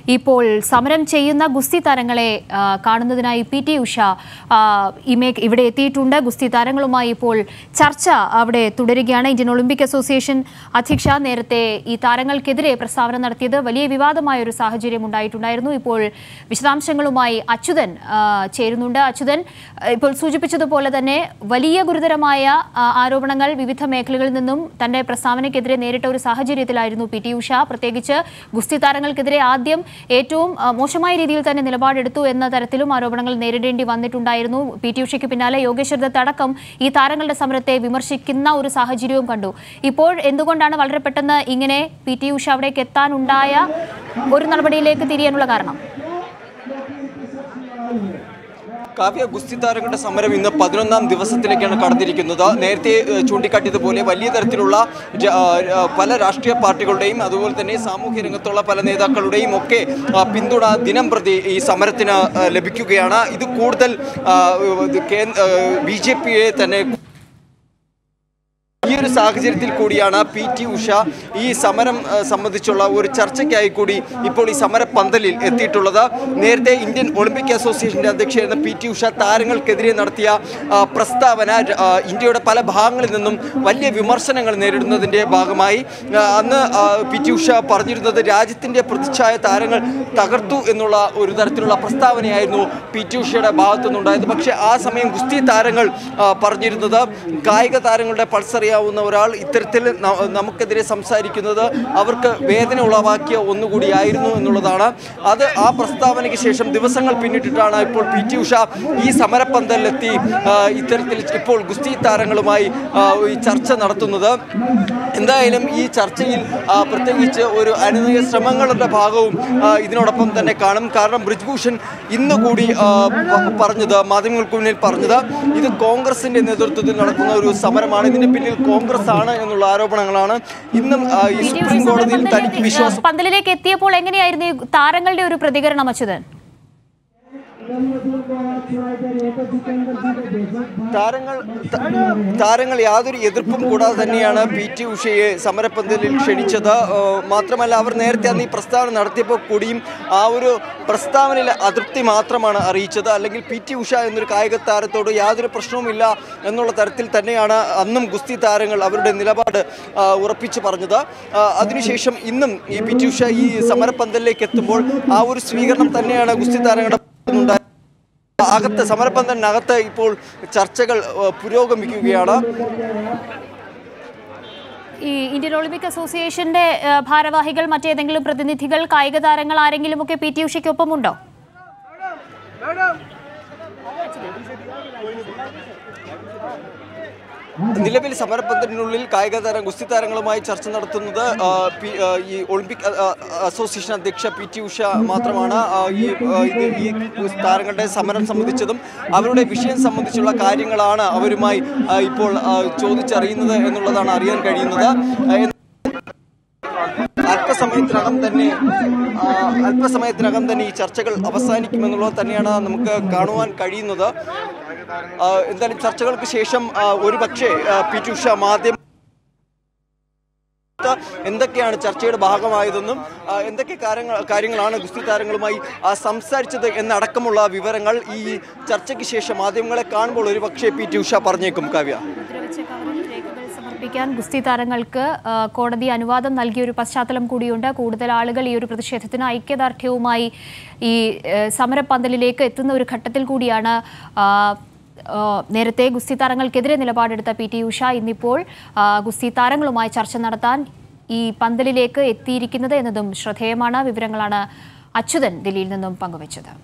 ഇപ്പോൾ സമരം ചെയ്യുന്ന ഗുസ്തി താരങ്ങളെ ആ, കാണുന്നതിനായി പി ടി ഉഷ ആ, ഈ മേ- ഇവിടെ എത്തിയിട്ടുണ്ട് ഗുസ്തി താരങ്ങളുമായി ഇപ്പോൾ ചർച്ച അവിടെ തുടരുകയാണ് ഇന്ത്യൻ ഒളിമ്പിക് അസോസിയേഷൻ അധ്യക്ഷ നേരത്തെ ഈ താരങ്ങൾക്കെതിരെ പ്രസ്താവന നടത്തിയത് വലിയ വിവാദമായ ഒരു സാഹചര്യം ഉണ്ടായിട്ടുണ്ടായിരുന്നു ഇപ്പോൾ വിശദാംശങ്ങളുമായി അച്യുതൻ ആ, ചേരുന്നുണ്ട് അച്യുതൻ ആ, ഇപ്പോൾ സൂചിപ്പിച്ചതുപോലെ തന്നെ വലിയ ഗുരുതരമായ ആ, ആരോപണങ്ങൾ വിവിധ മേഖലകളിൽ നിന്നും തന്റെ പ്രസ്താവനയ്ക്കെതിരെ നേരിട്ട ഒരു സാഹചര്യത്തിലായിരുന്നു പി ടി ഉഷ പ്രത്യേകിച്ച് ഗുസ്തി താരങ്ങൾക്കെതിരെ ആദ്യം ഏറ്റവും ആ, മോശമായ രീതിയിൽ തന്നെ നിലപാടെടുത്തു എന്ന തരത്തിലും ആരോപണങ്ങൾ നേരിടേണ്ടി വന്നിട്ടുണ്ടായിരുന്നു പി ടി ഉഷയ്ക്ക് പിന്നാലെ യോഗേശ്വർ ദത്ത് അടക്കം ഈ താരങ്ങളുടെ സമരത്തെ വിമർശിക്കുന്ന ഒരു സാഹചര്യവും കണ്ടു ഇപ്പോൾ എന്തുകൊണ്ടാണ് വളരെ പെട്ടെന്ന് ഇങ്ങനെ പി ടി ഉഷ അവിടേക്ക് എത്താനുണ്ടായ ഒരു നടപടിയിലേക്ക് തിരിയാനുള്ള കാരണം കാവ്യ ഗുസ്തി താരങ്ങളുടെ സമരം ഇന്ന് പതിനൊന്നാം ദിവസത്തിലേക്കാണ് കടന്നിരിക്കുന്നത് നേരത്തെ ഏഹ്, ചൂണ്ടിക്കാട്ടിയതുപോലെ വലിയ തരത്തിലുള്ള ജ- ആ, ആ, പല രാഷ്ട്രീയ പാർട്ടികളുടെയും അതുപോലെ തന്നെ സാമൂഹ്യ രംഗത്തുള്ള പല നേതാക്കളുടെയും ഒക്കെ ആ, പിന്തുണ ദിനം പ്രതി ഈ സമരത്തിന് ആ, ലഭിക്കുകയാണ് ഇത് കൂടുതൽ ബി ജെ പിയെ തന്നെ ഈ ഒരു സാഹചര്യത്തിൽ കൂടിയാണ് പി ടി ഉഷ ഈ സമരം ആ, സംബന്ധിച്ചുള്ള ഒരു ചർച്ചയ്ക്കായി കൂടി ഇപ്പോൾ ഈ സമര പന്തലിൽ എത്തിയിട്ടുള്ളത് നേരത്തെ ഇന്ത്യൻ ഒളിമ്പിക് അസോസിയേഷന്റെ അധ്യക്ഷയായിരുന്ന പി ടി ഉഷ താരങ്ങൾക്കെതിരെ നടത്തിയ ആ, പ്രസ്താവന ആ, ഇന്ത്യയുടെ പല ഭാഗങ്ങളിൽ നിന്നും വലിയ വിമർശനങ്ങൾ നേരിടുന്നതിന്റെ ഭാഗമായി ആ, അന്ന് ആ, പി ടി ഉഷ പറഞ്ഞിരുന്നത് രാജ്യത്തിന്റെ പ്രതിച്ഛായ താരങ്ങൾ തകർത്തു എന്നുള്ള ഒരു തരത്തിലുള്ള പ്രസ്താവനയായിരുന്നു പി ടി ഉഷയുടെ ഭാഗത്തുനിന്നുണ്ടായത് പക്ഷേ ആ സമയം ഗുസ്തി താരങ്ങൾ ആ, പറഞ്ഞിരുന്നത് കായിക താരങ്ങളുടെ പൾസ് അറിയാവുന്ന ഒരാൾ ഇത്തരത്തിൽ ന- നമുക്കെതിരെ സംസാരിക്കുന്നത് അവർക്ക് വേദന ഉളവാക്കിയ ഒന്നുകൂടിയായിരുന്നു എന്നുള്ളതാണ് അത് ആ പ്രസ്താവനയ്ക്ക് ശേഷം ദിവസങ്ങൾ പിന്നിട്ടിട്ടാണ് ഇപ്പോൾ പി ടി ഉഷ ഈ സമരപ്പന്തലിലെത്തി ആ, ഇത്തരത്തിൽ ഇപ്പോൾ ഗുസ്തി താരങ്ങളുമായി ആ, ഈ ചർച്ച നടത്തുന്നത് എന്തായാലും ഈ ചർച്ചയിൽ ആ, പ്രത്യേകിച്ച് ഒരു അനുനയ ശ്രമങ്ങളുടെ ഭാഗവും ആ, ഇതിനോടൊപ്പം തന്നെ കാണും കാരണം ബ്രിജ്ഭൂഷൺ ഇന്ന് കൂടി ആ, പ- പറഞ്ഞത് മാധ്യമങ്ങൾക്ക് മുന്നിൽ പറഞ്ഞത് ഇത് കോൺഗ്രസിന്റെ നേതൃത്വത്തിൽ നടക്കുന്ന ഒരു സമരമാണ് ഇതിന് പിന്നിൽ കോൺഗ്രസ് ആണ് എന്നുള്ള ആരോപണങ്ങളാണ് ഇന്നും ആ, ഈ പി ടി ഉഷ സുപ്രീം കോടതിയിൽ തനിക്ക് സമരപ്പന്തലിലേക്ക് വിശ്വാസം പന്തലിലേക്ക് എത്തിയപ്പോൾ എങ്ങനെയായിരുന്നു ഈ താരങ്ങളുടെ ഒരു പ്രതികരണം അച്യുതൻ താരങ്ങൾ ത- താരങ്ങൾ യാതൊരു എതിർപ്പും കൂടാതെ തന്നെയാണ് പി ടി ഉഷയെ സമരപ്പന്തലിൽ ക്ഷണിച്ചത് ഏഹ് മാത്രമല്ല അവർ നേരത്തെ അന്ന് ഈ പ്രസ്താവന നടത്തിയപ്പോൾ കൂടിയും ആ ഒരു പ്രസ്താവനയിൽ അതൃപ്തി മാത്രമാണ് അറിയിച്ചത് അല്ലെങ്കിൽ പി ടി ഉഷ എന്നൊരു കായിക താരത്തോട് യാതൊരു പ്രശ്നവുമില്ല എന്നുള്ള തരത്തിൽ തന്നെയാണ് അന്നും ഗുസ്തി താരങ്ങൾ അവരുടെ നിലപാട് ആ, ഉറപ്പിച്ച് പറഞ്ഞത് ആ, അതിനുശേഷം ഇന്നും ഈ പി ടി ഉഷ ഈ സമരപ്പന്തലിലേക്ക് എത്തുമ്പോൾ ആ ഒരു സ്വീകരണം തന്നെയാണ് ഗുസ്തി താരങ്ങളുടെ ഭാഗത്തുനിന്നുണ്ടായത്. അകത്ത് സമരപ്പന്തലിനകത്ത് ഇപ്പോൾ ചർച്ചകൾ ഏഹ്, പുരോഗമിക്കുകയാണ് ഈ ഇന്ത്യൻ ഒളിമ്പിക് അസോസിയേഷന്റെ ആ, ഭാരവാഹികൾ മറ്റേതെങ്കിലും പ്രതിനിധികൾ കായിക താരങ്ങൾ ആരെങ്കിലും ഒക്കെ പി ടി ഉഷയ്ക്കൊപ്പം ഉണ്ടോ നിലവിൽ സമരപ്പന്തലിനുള്ളിൽ കായിക താരം ഗുസ്തി താരങ്ങളുമായി ചർച്ച നടത്തുന്നത് ആ, പി- ആ, ഈ ഒളിമ്പിക് ആ, ആ, അസോസിയേഷൻ അധ്യക്ഷ പി ടി ഉഷ മാത്രമാണ് ആ, ഈ ആ, ഇത് ഈ താരങ്ങളുടെ സമരം സംബന്ധിച്ചതും അവരുടെ വിഷയം സംബന്ധിച്ചുള്ള കാര്യങ്ങളാണ് അവരുമായി ആ, ഇപ്പോൾ ആ, ചോദിച്ചറിയുന്നത് എന്നുള്ളതാണ് അറിയാൻ കഴിയുന്നത് ആ, അല്പസമയത്തിനകം തന്നെ ആ, അല്പസമയത്തിനകം തന്നെ ഈ ചർച്ചകൾ അവസാനിക്കുമെന്നുള്ളത് തന്നെയാണ് നമുക്ക് കാണുവാൻ കഴിയുന്നത് ആ, എന്തായാലും ചർച്ചകൾക്ക് ശേഷം ആ, ഒരുപക്ഷെ ആ, പി ടി ഉഷ മാധ്യമ എന്തൊക്കെയാണ് ചർച്ചയുടെ ഭാഗമായതെന്നും ആ, എന്തൊക്കെ കാര്യങ്ങൾ കാര്യങ്ങളാണ് ഗുസ്തി താരങ്ങളുമായി ആ, സംസാരിച്ചത് എന്നടക്കമുള്ള വിവരങ്ങൾ ഈ ചർച്ചയ്ക്ക് ശേഷം മാധ്യമങ്ങളെ കാണുമ്പോൾ ഒരുപക്ഷെ പി ടി ഉഷ പറഞ്ഞേക്കും കാവ്യ മുദ്രവെച്ച കവറിൽ രേഖകൾ സമർപ്പിക്കാൻ ഗുസ്തി താരങ്ങൾക്ക് ആ, കോടതി അനുവാദം നൽകിയ ഒരു പശ്ചാത്തലം കൂടിയുണ്ട് കൂടുതൽ ആളുകൾ ഈ ഒരു പ്രതിഷേധത്തിന് ഐക്യദാർഢ്യവുമായി ഈ ആ, സമരപ്പന്തലിലേക്ക് എത്തുന്ന ഒരു ഘട്ടത്തിൽ കൂടിയാണ് ആ, ആ, നേരത്തെ ഗുസ്തി താരങ്ങൾക്കെതിരെ നിലപാടെടുത്ത പി ടി ഉഷ ഇന്നിപ്പോൾ ആ, ഗുസ്തി താരങ്ങളുമായി ചർച്ച നടത്താൻ ഈ പന്തലിലേക്ക് എത്തിയിരിക്കുന്നത് എന്നതും ശ്രദ്ധേയമാണ് വിവരങ്ങളാണ് അച്യുതൻ ദില്ലിയിൽ നിന്നും പങ്കുവച്ചത്